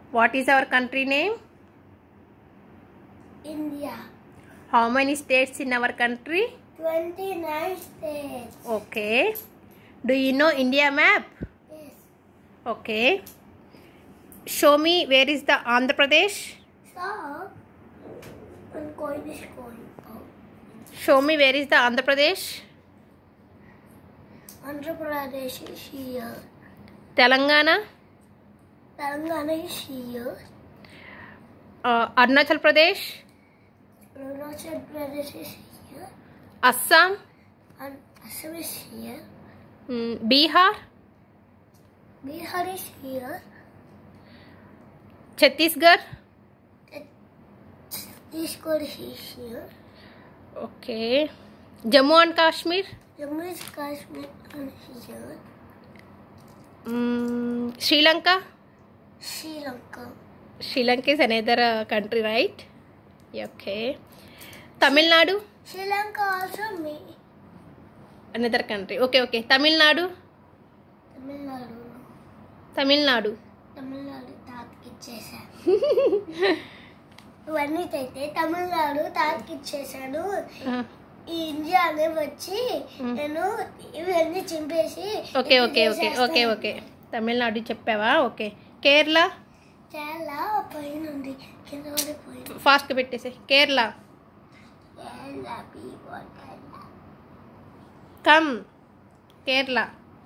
What is our country name India. How many states in our country 29 states. Okay do you know India map Yes. Okay show me where is the Andhra Pradesh So, I'm going is going out. Show me where is the Andhra Pradesh Andhra Pradesh is here. Telangana Telangana is here. Arunachal Pradesh Arunachal Pradesh is here. Assam And Assam is here. Um, Bihar Bihar is here. Chhattisgarh Chhattisgarh is here. Okay Jammu and Kashmir Jammu is Kashmir and here. Hmm, Sri Lanka Sri Lanka. Sri Lanka is another country right okay Tamil Nadu Sri Lanka also me. Another country okay okay Tamil Nadu Tamil Nadu. Tamil Nadu Tamil Nadu తాతకి ఇచ్చేసాను ఇవన్నీ అయితే తమిళనాడు తాతకి ఇచ్చేసాను ఈ India అనే వచ్చి నేను ఇవన్నీ చింపేసి okay okay okay okay okay Tamil Nadu చెప్పావా ఓకే కేరళ చాలా పైన ఉంది కింద పడిపోయింది ఫాస్ట్గా పెట్టేసి కేరళ కేరళ people, కేరళ. కమ్ కేరళ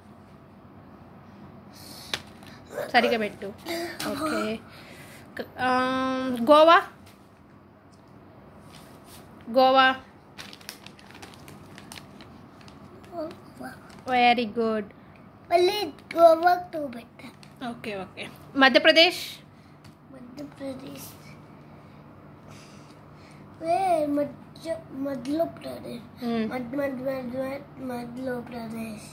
సరిగా పెట్టు ఓకే క- ఆ, గోవా గోవా వెరీ గుడ్ మళ్ళీ గోవాకు టూ పెట్టా ఓకే ఓకే మధ్యప్రదేశ్ మధ్యప్రదేశ్ వే మధ్య మధ్యలో ప్రదేశ్ మ్మ్. మధ్య మధ్య మధ్య మధ్యలో ప్రదేశ్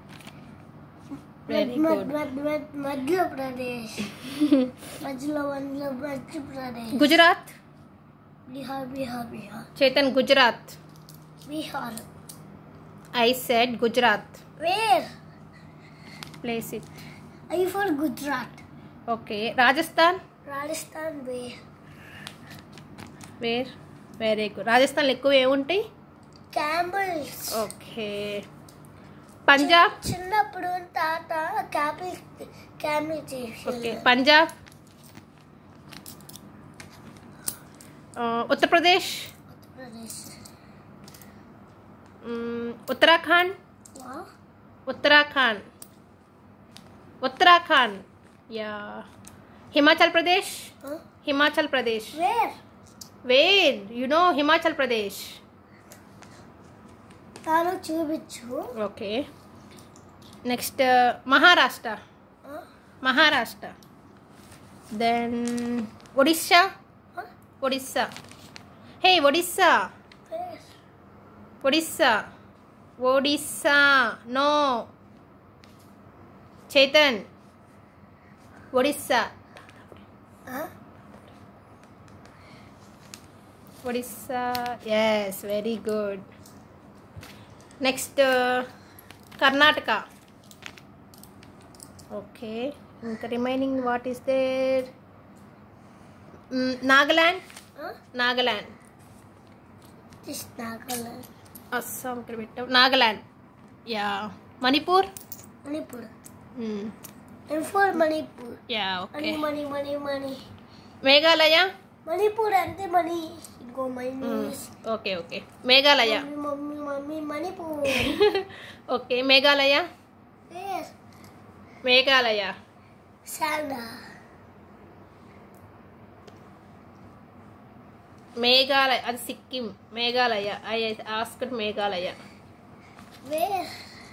Very మధ్య good. మధ్య మధ్య మధ్యలో ప్రదేశ్ మధ్యలో మధ్యలో Madhya Pradesh Gujarat Bihar Bihar Bihar Chetan Gujarat Bihar I said Gujarat where place it I for Gujarat okay Rajasthan Rajasthan where where very good రాజస్థాన్లో ఎక్కువ ఏముంటాయి క్యాంబల్స్ ఓకే పంజాబ్ చిన్నప్పుడు తాత క్యాపిల్ క్యామిల్ ఓకే చేసి పంజాబ్ ఆ, ఉత్తరప్రదేశ్ ప్రదేశ్ మ్, ఉత్తరాఖండ్ వా Uttarakhand Uttarakhand yeah Himachal Pradesh Himachal Pradesh where where you know Himachal Pradesh తాను చూపించు okay next Maharashtra Maharashtra then Odisha Odisha hey Odisha where Odisha Odisha no Chetan Odisha Odisha yes very good next Karnataka okay ఇంకా remaining what is there Nagaland Nagaland this Nagaland Assam ఇక్కడ పెట్టావు Nagaland yeah Manipur Manipur and for Manipur yeah money okay money money money Meghalaya Manipur అంటే money ఇదిగో money okay okay Meghalaya mummy mummy Manipur okay Meghalaya where Meghalaya సాండా మేఘాలయ అది Sikkim Meghalaya I asked Meghalaya where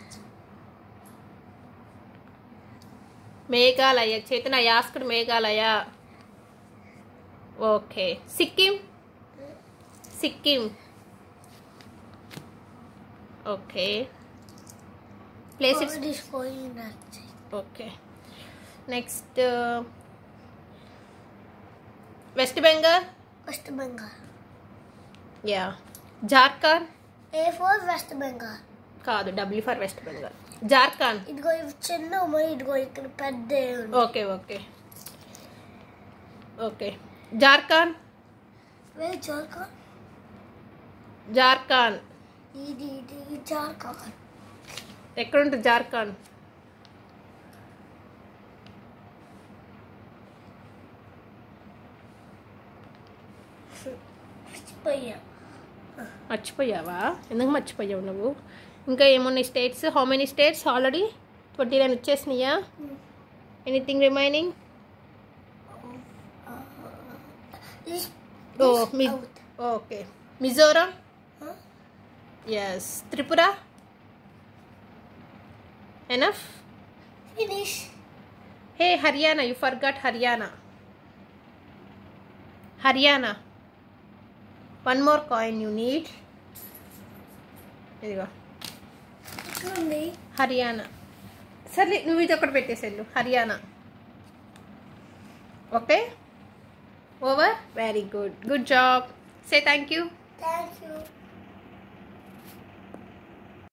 Meghalaya Chetana I asked Meghalaya okay Sikkim Sikkim okay place it's this going that okay next West Bengal West Bengal yeah Jharkhand A for West Bengal కాదు W for West Bengal Jharkhand ఇదిగో ఇవి చిన్న ఉన్నాయి ఇదిగో ఇక్కడ పెద్ద ఉంది ఓకే ఓకే ఓకే జార్ఖండ్ వే జార్ఖండ్ జార్ఖండ్ ఇది ఇది జార్ఖండ్ ఎక్కడ ఉంటుంది జార్ఖండ్ మర్చిపోయా మర్చిపోయావా ఎందుకు మర్చిపోయావు నువ్వు ఇంకా ఏమున్నాయి states how many states already twenty nine వచ్చేసినాయా anything remaining this oh me okay Mizoram yes Tripura enough finish hey Haryana you forgot Haryana Haryana one more coin you need ఇదిగో ఉంది హర్యానా సర్లే నువ్వు ఇది ఒకటి పెట్టేసేళ్ళు Haryana okay over very good good job say thank you thank you